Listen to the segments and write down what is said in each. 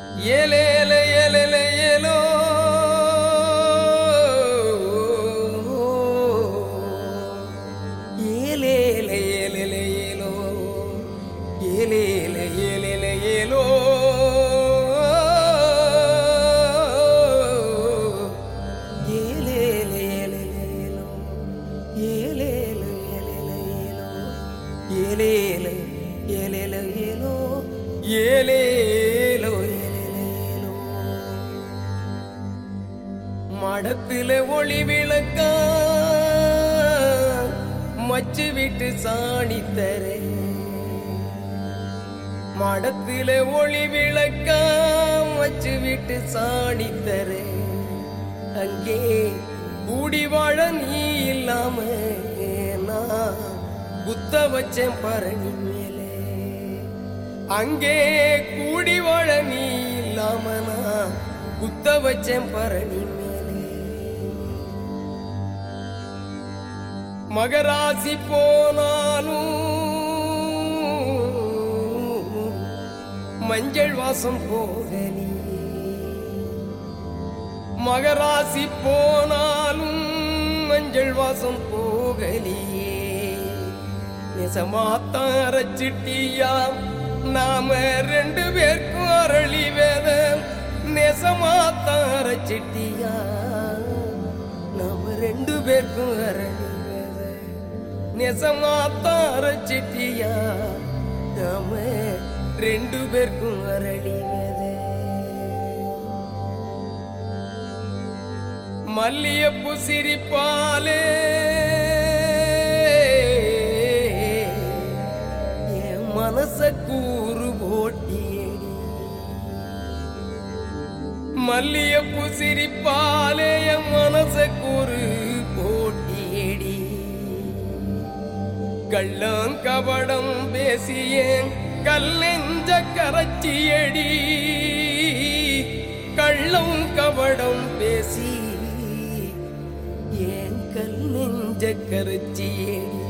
ஏலேல ஏலேல ஏலோ ஏலேல ஏலேல ஏலோ ஏலேல ஏலேல ஏலோ ஏலேல ஏலேல ஏலோ ஏலேல ஏலேல ஏலோ ஏலேல ஏலேல ஏலோ ஏலேலோ ஏலேல ஏலோ மடத்துல ஒளி விளக்க மச்சு விட்டு சாணி தர மடத்துல ஒளி விளக்க மச்சு விட்டு சாணி தர அங்கே கூடி வாழ நீ இல்லாம நான் குத்த வச்சேன் பரணி மேலே அங்கே கூடி வாழ நீ இல்லாம நான் குத்த வச்சேன் பரணி மேலே மகராசி போனாலும் மஞ்சள் வாசம் போகலி மகராசி போனாலும் மஞ்சள் வாசம் போகலியே நெசமாத்தான் அரைச்சிட்டியா நாம ரெண்டு பேருக்கும் அரளி வேதம் நெசமாத்தான் அரைச்சிட்டியா நாம ரெண்டு பேருக்கும் அரளி வேதம் நெசமாத்தான் அரைச்சிட்டியா நாம ரெண்டு பேருக்கும் அரளி வேதம் மல்லியப்பு சிரிப்பாலே என் மனச கூறு போட்டியடி மல்லியப்பு சிரிப்பாலே என் மனச கூறு போட்டியடி கள்ளம் கபடம் பேசியேன் கல்லெஞ்ச கரச்சியடி கள்ளம் கபடம் பேசி ஏன் கல் நெஞ்ச கரச்சியடி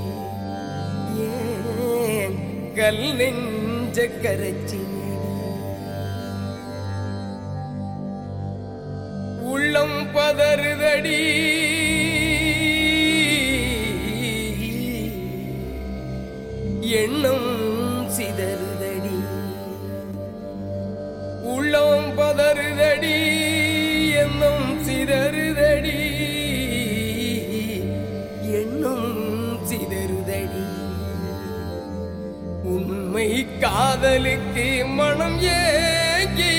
ஏன் கல் நெஞ்ச கரச்சியடி உள்ளம் பதறுதடி எண்ணம் சிதறுதடி உள்ளம் பதறுதடி எண்ணம் சிதறுதடி எண்ணம் சிதறுதடி உண்மை காதலுக்கு மனம் ஏங்கி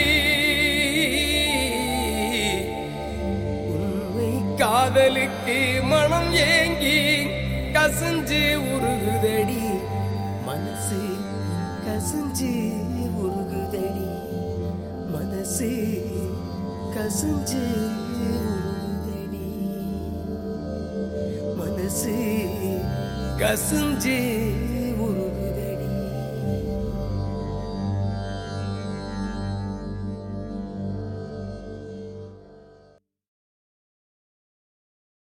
உண்மை காதலுக்கு மனம் ஏங்கி கசஞ்சு உருகுதடி மனசு கசஞ்சு உருகுதடி மனசு கசஞ்சு உருகுதடி மனசு கசஞ்சு